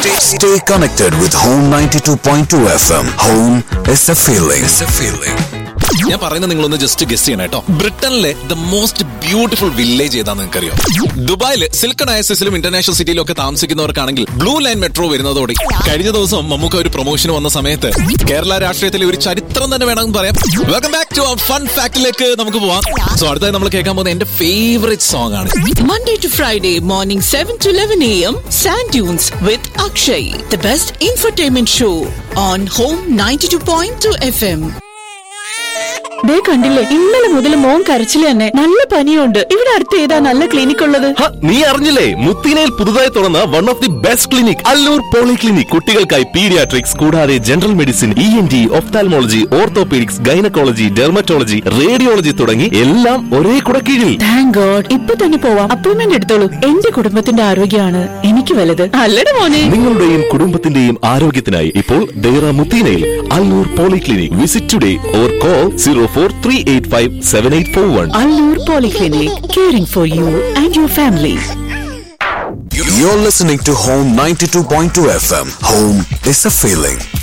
Stay connected with Home 92.2 FM. Home is a feeling. It's a feeling. ഞാൻ പറയുന്നത് നിങ്ങളൊന്ന് just guess ചെയ്യണം കേട്ടോ ബ്രിട്ടനിലെ ദ മോസ്റ്റ് ബ്യൂട്ടിഫുൾ വില്ലേജ് ഏതാന്ന് നിങ്ങൾക്കറിയോ ദുബായിൽ സിൽക്കൺ അയസിലും ഇന്റർനാഷണൽ സിറ്റിയിലും ഒക്കെ താമസിക്കുന്നവർക്കാണെങ്കിൽ ബ്ലൂ ലൈൻ മെട്രോ വരുന്നതോടെ കഴിഞ്ഞ ദിവസം നമുക്ക് ഒരു പ്രൊമോഷൻ വന്ന സമയത്ത് കേരള രാഷ്ട്രീയത്തിലെ ഒരു ചരിത്രം തന്നെ വേണമെന്ന് പറയാം വെൽക്കം ബാക്ക് ടു ഫൺ ഫാക്ടിലേക്ക് നമുക്ക് പോവാം സോ അടുത്തായി നമ്മൾ കേൾക്കാൻ പോകുന്ന എന്റെ ഫേവറേറ്റ് സോങ് ആണ് Monday to Friday morning 7 to 11 a.m. Sand Dunes with Akshay, the best infotainment show on Home 92.2 FM. ദേ കണ്ടില്ലേ ഇന്നലെ മുതൽ മോൻ കരച്ചിൽ തന്നെ നല്ല പനിയുണ്ട് ഇവിടെ അടുത്ത് ഏതാ നല്ല ക്ലിനിക് ഉള്ളത് ഹ, നീ അറിഞ്ഞില്ലേ മുത്തിനയിൽ പുതുതായി തുറന്ന one of the best clinic Allur poly clinic കുട്ടികൾക്കായി പീഡിയാട്രിക്സ് കൂടാതെ general medicine E N T ophthalmology orthopaedics gynaecology dermatology radiology തുടങ്ങി എല്ലാം ഒരേ കുടക്കീഴിൽ താങ്ക് ഗോഡ് ഇപ്പൊ തന്നെ പോവാം അപ്പോയിന്റ്മെന്റ് എടുത്തോളൂ എന്റെ കുടുംബത്തിന്റെ ആരോഗ്യമാണ് എനിക്ക് വലുത് അല്ലട മോനെ നിങ്ങളുടെയും കുടുംബത്തിന്റെയും ആരോഗ്യത്തിനായി ഇപ്പോൾ ദേറ മുത്തീനയിൽ Allur poly clinic visit today or call zero four three eight five seven eight four one Allur polyclinic caring for you and your family You're listening to Home 92.2 FM. Home is a feeling.